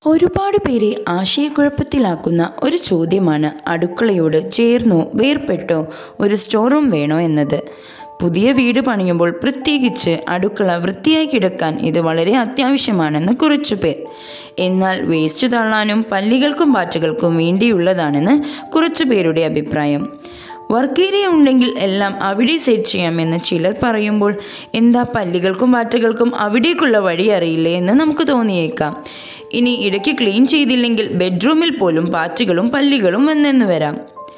ഒരുപാട് പേരെ ആശയക്കുഴപ്പത്തിലാക്കുന്ന ഒരു ചോദ്യമാണ് അടുക്കളയോട് ചേർന്നോ വേർപെട്ടോ ഒരു സ്റ്റോർ റൂം വേണോ എന്നത് പുതിയ വീട് പണിയുമ്പോൾ പ്രത്യേകിച്ച് അടുക്കള വൃത്തിയായി കിടക്കാൻ ഇത് വളരെ അത്യാവശ്യമാണെന്ന് കുറച്ചു പേർ എന്നാൽ വേസ്റ്റ് തള്ളാനും പല്ലികൾക്കും പാറ്റകൾക്കും വേണ്ടിയുള്ളതാണെന്ന് കുറച്ചു പേരുടെ അഭിപ്രായം വർക്ക് ഏരിയ ഉണ്ടെങ്കിൽ എല്ലാം അവിടെ സെറ്റ് ചെയ്യാമെന്ന് ചിലർ പറയുമ്പോൾ എന്താ പല്ലികൾക്കും പാറ്റകൾക്കും അവിടേക്കുള്ള വഴി അറിയില്ലേ എന്ന് നമുക്ക് തോന്നിയേക്കാം ഇനി ഇടയ്ക്ക് ക്ലീൻ ചെയ്തില്ലെങ്കിൽ ബെഡ്റൂമിൽ പോലും പാറ്റകളും പല്ലികളും വന്നെന്ന് വരാം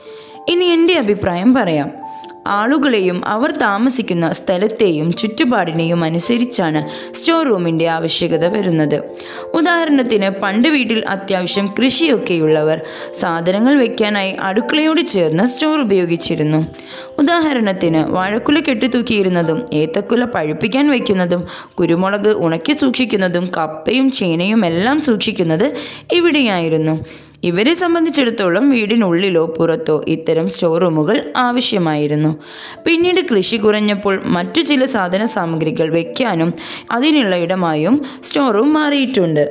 ഇനി എൻ്റെ അഭിപ്രായം പറയാം ആളുകളെയും അവർ താമസിക്കുന്ന സ്ഥലത്തെയും ചുറ്റുപാടിനെയും അനുസരിച്ചാണ് സ്റ്റോർ റൂമിൻ്റെ ആവശ്യകത വരുന്നത് ഉദാഹരണത്തിന് പണ്ട് വീട്ടിൽ അത്യാവശ്യം കൃഷിയൊക്കെയുള്ളവർ സാധനങ്ങൾ വെക്കാനായി അടുക്കളയോട് ചേർന്ന് സ്റ്റോർ ഉപയോഗിച്ചിരുന്നു ഉദാഹരണത്തിന് വാഴക്കുല കെട്ടിത്തൂക്കിയിരുന്നതും ഏത്തക്കുല പഴുപ്പിക്കാൻ വയ്ക്കുന്നതും കുരുമുളക് ഉണക്കി സൂക്ഷിക്കുന്നതും കപ്പയും ചേനയും എല്ലാം സൂക്ഷിക്കുന്നത് ഇവിടെയായിരുന്നു ഇവരെ സംബന്ധിച്ചിടത്തോളം വീടിനുള്ളിലോ പുറത്തോ ഇത്തരം സ്റ്റോർ റൂമുകൾ ആവശ്യമായിരുന്നു പിന്നീട് കൃഷി കുറഞ്ഞപ്പോൾ മറ്റു ചില സാധന സാമഗ്രികൾ വയ്ക്കാനും അതിനുള്ള ഇടമായും സ്റ്റോർ റൂം മാറിയിട്ടുണ്ട്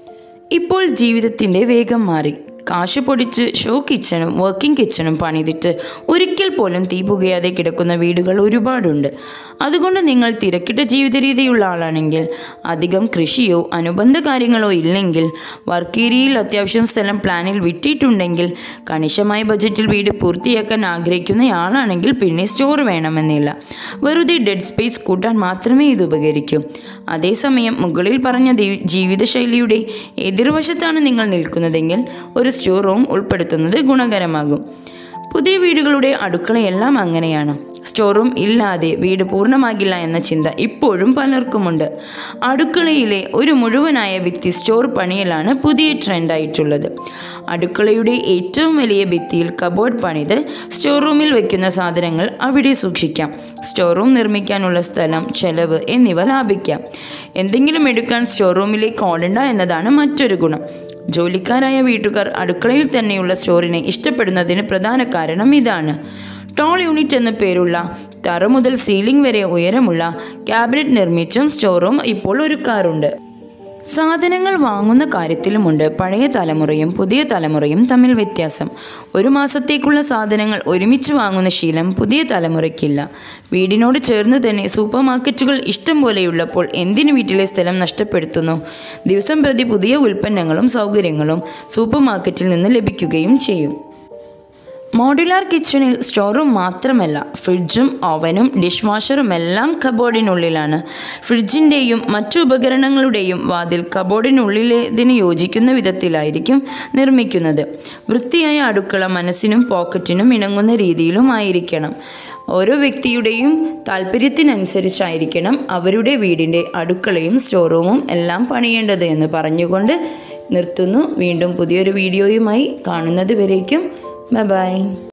ഇപ്പോൾ ജീവിതത്തിൻ്റെ വേഗം മാറി കാശ് പൊടിച്ച് ഷോ കിച്ചണും വർക്കിംഗ് കിച്ചണും പണിതിട്ട് ഒരിക്കൽ പോലും തീ പുകയാതെ കിടക്കുന്ന വീടുകൾ ഒരുപാടുണ്ട് അതുകൊണ്ട് നിങ്ങൾ തിരക്കിട്ട ജീവിത രീതിയുള്ള ആളാണെങ്കിൽ അധികം കൃഷിയോ അനുബന്ധ കാര്യങ്ങളോ ഇല്ലെങ്കിൽ വർക്ക് ഏരിയയിൽ അത്യാവശ്യം സ്ഥലം പ്ലാനിൽ വിട്ടിട്ടുണ്ടെങ്കിൽ കണിശമായ ബജറ്റിൽ വീട് പൂർത്തിയാക്കാൻ ആഗ്രഹിക്കുന്നയാളാണെങ്കിൽ പിന്നെ സ്റ്റോർ വേണമെന്നില്ല വെറുതെ ഡെഡ് സ്പേസ് കൂട്ടാൻ മാത്രമേ ഇത് ഉപകരിക്കൂ അതേസമയം മുകളിൽ പറഞ്ഞ ദി- ജീവിതശൈലിയുടെ എതിർവശത്താണ് നിങ്ങൾ നിൽക്കുന്നതെങ്കിൽ ഒരു സ്റ്റോർ റൂം ഉൾപ്പെടുത്തുന്നത് ഗുണകരമാകും പുതിയ വീടുകളുടെ അടുക്കളയെല്ലാം അങ്ങനെയാണ് സ്റ്റോർ റൂം ഇല്ലാതെ വീട് പൂർണ്ണമാകില്ല എന്ന ചിന്ത ഇപ്പോഴും പലർക്കുമുണ്ട് അടുക്കളയിലെ ഒരു മുഴുവനായ ഭിത്തി സ്റ്റോർ പണിയലാണ് പുതിയ ട്രെൻഡായിട്ടുള്ളത് അടുക്കളയുടെ ഏറ്റവും വലിയ ഭിത്തിയിൽ കബോർഡ് പണിത് സ്റ്റോർ റൂമിൽ വെക്കുന്ന സാധനങ്ങൾ അവിടെ സൂക്ഷിക്കാം സ്റ്റോർ റൂം നിർമ്മിക്കാനുള്ള സ്ഥലം ചെലവ് എന്നിവ ലാഭിക്കാം എന്തെങ്കിലും എടുക്കാൻ സ്റ്റോർ റൂമിലേക്ക് ഓടണ്ട എന്നതാണ് മറ്റൊരു ഗുണം ജോലിക്കാരായ വീട്ടുകാർ അടുക്കളയിൽ തന്നെയുള്ള സ്റ്റോറിനെ ഇഷ്ടപ്പെടുന്നതിന് പ്രധാന കാരണം ഇതാണ് ടോൾ യൂണിറ്റ് എന്ന പേരുള്ള തറ മുതൽ സീലിംഗ് വരെ ഉയരമുള്ള ക്യാബിനറ്റ് നിർമ്മിച്ചും സ്റ്റോർ റൂം ഇപ്പോൾ ഒരുക്കാറുണ്ട് സാധനങ്ങൾ വാങ്ങുന്ന കാര്യത്തിലുമുണ്ട് പഴയ തലമുറയും പുതിയ തലമുറയും തമ്മിൽ വ്യത്യാസം ഒരു മാസത്തേക്കുള്ള സാധനങ്ങൾ ഒരുമിച്ച് വാങ്ങുന്ന ശീലം പുതിയ തലമുറയ്ക്കില്ല വീടിനോട് ചേർന്ന് തന്നെ സൂപ്പർ മാർക്കറ്റുകൾ ഇഷ്ടം പോലെയുള്ളപ്പോൾ എന്തിന് വീട്ടിലെ സ്ഥലം നഷ്ടപ്പെടുത്തുന്നു ദിവസം പ്രതി പുതിയ ഉൽപ്പന്നങ്ങളും സൗകര്യങ്ങളും സൂപ്പർ മാർക്കറ്റിൽ നിന്ന് ലഭിക്കുകയും ചെയ്യും മോഡുലാർ കിച്ചണിൽ സ്റ്റോർ റൂം മാത്രമല്ല ഫ്രിഡ്ജും ഓവനും ഡിഷ് വാഷറും എല്ലാം കബോർഡിനുള്ളിലാണ് ഫ്രിഡ്ജിൻ്റെയും മറ്റു ഉപകരണങ്ങളുടെയും വാതിൽ കബോർഡിനുള്ളിലേതിന് യോജിക്കുന്ന വിധത്തിലായിരിക്കും നിർമ്മിക്കുന്നത് വൃത്തിയായ അടുക്കള മനസ്സിനും പോക്കറ്റിനും ഇണങ്ങുന്ന രീതിയിലും ആയിരിക്കണം ഓരോ വ്യക്തിയുടെയും താല്പര്യത്തിനനുസരിച്ചായിരിക്കണം അവരുടെ വീടിൻ്റെ അടുക്കളയും സ്റ്റോർ റൂമും എല്ലാം പണിയേണ്ടത് എന്ന് പറഞ്ഞുകൊണ്ട് നിർത്തുന്നു വീണ്ടും പുതിയൊരു വീഡിയോയുമായി കാണുന്നത് വരേക്കും ബൈ ബൈ